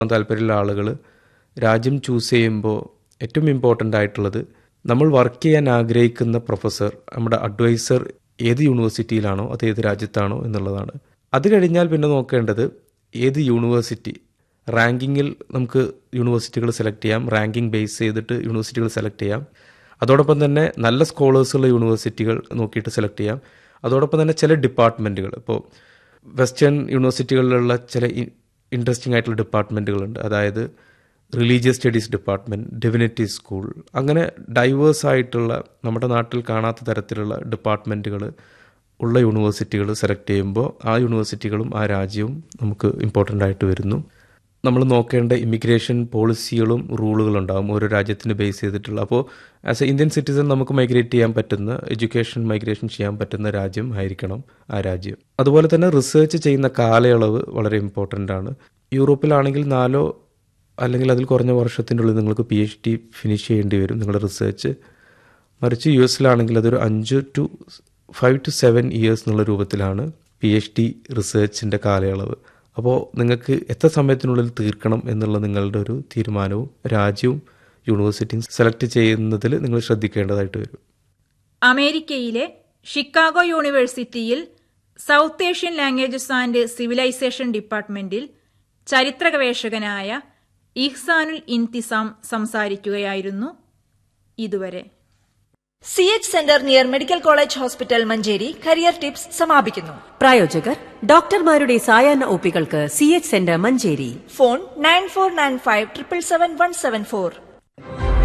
താല്പര്യമുള്ള ആളുകൾ രാജ്യം ചൂസ് ചെയ്യുമ്പോൾ ഏറ്റവും ഇമ്പോർട്ടൻ്റ് ആയിട്ടുള്ളത് നമ്മൾ വർക്ക് ചെയ്യാൻ ആഗ്രഹിക്കുന്ന പ്രൊഫസർ നമ്മുടെ അഡ്വൈസർ ഏത് യൂണിവേഴ്സിറ്റിയിലാണോ അത് ഏത് രാജ്യത്താണോ എന്നുള്ളതാണ് അത് കഴിഞ്ഞാൽ പിന്നെ നോക്കേണ്ടത് ഏത് യൂണിവേഴ്സിറ്റി റാങ്കിങ്ങിൽ നമുക്ക് യൂണിവേഴ്സിറ്റികൾ സെലക്ട് ചെയ്യാം റാങ്കിങ് ബേസ് ചെയ്തിട്ട് യൂണിവേഴ്സിറ്റികൾ സെലക്ട് ചെയ്യാം അതോടൊപ്പം തന്നെ നല്ല സ്കോളേഴ്സുള്ള യൂണിവേഴ്സിറ്റികൾ നോക്കിയിട്ട് സെലക്ട് ചെയ്യാം അതോടൊപ്പം തന്നെ ചില ഡിപ്പാർട്ട്മെൻറ്റുകൾ ഇപ്പോൾ വെസ്റ്റേൺ യൂണിവേഴ്സിറ്റികളിലുള്ള ചില ഇൻട്രസ്റ്റിംഗ് ആയിട്ടുള്ള ഡിപ്പാർട്ട്മെൻറ്റുകളുണ്ട് അതായത് religious studies department divinity school അങ്ങനെ ഡൈവേഴ്സ് ആയിട്ടുള്ള നമ്മുടെ നാട്ടിൽ കാണാത്ത തരത്തിലുള്ള ഡിപ്പാർട്ട്മെൻറ്റുകൾ ഉള്ള യൂണിവേഴ്സിറ്റികൾ സെലക്ട് ചെയ്യുമ്പോൾ ആ യൂണിവേഴ്സിറ്റികളും ആ രാജ്യവും നമുക്ക് ഇമ്പോർട്ടൻ്റ് ആയിട്ട് വരുന്നു നമ്മൾ നോക്കേണ്ട ഇമിഗ്രേഷൻ പോളിസികളും റൂളുകളും ഉണ്ടാകും ഓരോ രാജ്യത്തിന് ബേസ് ചെയ്തിട്ടുള്ള അപ്പോൾ ആസ് എ ഇന്ത്യൻ സിറ്റിസൺ നമുക്ക് മൈഗ്രേറ്റ് ചെയ്യാൻ പറ്റുന്ന എഡ്യൂക്കേഷൻ മൈഗ്രേഷൻ ചെയ്യാൻ പറ്റുന്ന രാജ്യം ആയിരിക്കണം ആ രാജ്യം അതുപോലെ തന്നെ റിസർച്ച് ചെയ്യുന്ന കാലയളവ് വളരെ ഇമ്പോർട്ടൻ്റ് ആണ് യൂറോപ്പിലാണെങ്കിൽ നാലോ അല്ലെങ്കിൽ അതിൽ കുറഞ്ഞ വർഷത്തിൻ്റെ ഉള്ളിൽ നിങ്ങൾക്ക് പി എച്ച് ഡി ഫിനിഷ് ചെയ്യേണ്ടി വരും നിങ്ങളുടെ റിസർച്ച് മറിച്ച് യു എസിലാണെങ്കിൽ അതൊരു അഞ്ച് to five to seven years എന്നുള്ള രൂപത്തിലാണ് പി എച്ച് ഡി റിസർച്ചിൻ്റെ കാലയളവ് അപ്പോൾ നിങ്ങൾക്ക് എത്ര സമയത്തിനുള്ളിൽ തീർക്കണം എന്നുള്ള നിങ്ങളുടെ ഒരു തീരുമാനവും രാജ്യവും യൂണിവേഴ്സിറ്റിയും സെലക്ട് ചെയ്യുന്നതിൽ നിങ്ങൾ ശ്രദ്ധിക്കേണ്ടതായിട്ട് വരും അമേരിക്കയിലെ ഷിക്കാഗോ യൂണിവേഴ്സിറ്റിയിൽ South Asian languages and civilization ഡിപ്പാർട്ട്മെന്റിൽ ചരിത്ര ഗവേഷകനായ ഇഹ്സാനുൽ ഇൻതിസാം സംസാരിക്കുകയായിരുന്നു ഇതുവരെ C H centre near medical college hospital Manjeri career tips സമാപിക്കുന്നു പ്രായോജകർ ഡോക്ടർമാരുടെ സായാഹ്ന ഒപ്പികൾക്ക് C H centre Manjeri phone nine four nine five triple seven one seven four